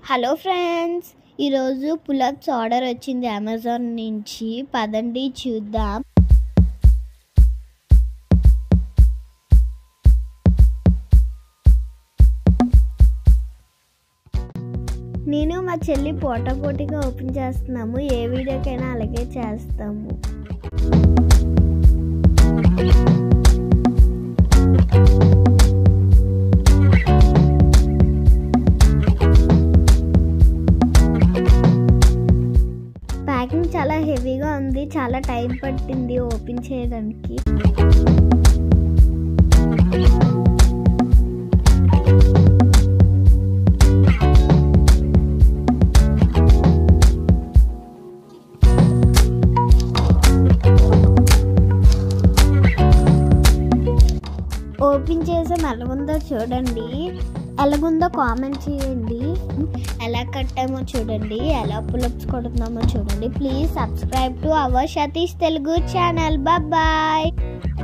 hello friends ఈరోజు pullups order వచ్చింది Amazon నుంచి పదండి చూద్దాం నేను మా చెల్లి పోటాపోటీగా ఓపెన్ చేస్తున్నాము ఏ వీడియోకైనా అలాగే చేస్తాము ప్యాకింగ్ చాలా హెవీగా ఉంది చాలా టైం పట్టింది ఓపెన్ చేయడానికి ఓపెన్ చేసాం ఎలాగుందో చూడండి ఎలాగుందో కామెంట్ చేయండి ఎలా కట్టామో చూడండి ఎలా పులప్స్ కొడుతున్నామో చూడండి please subscribe to our Satish Telugu channel bye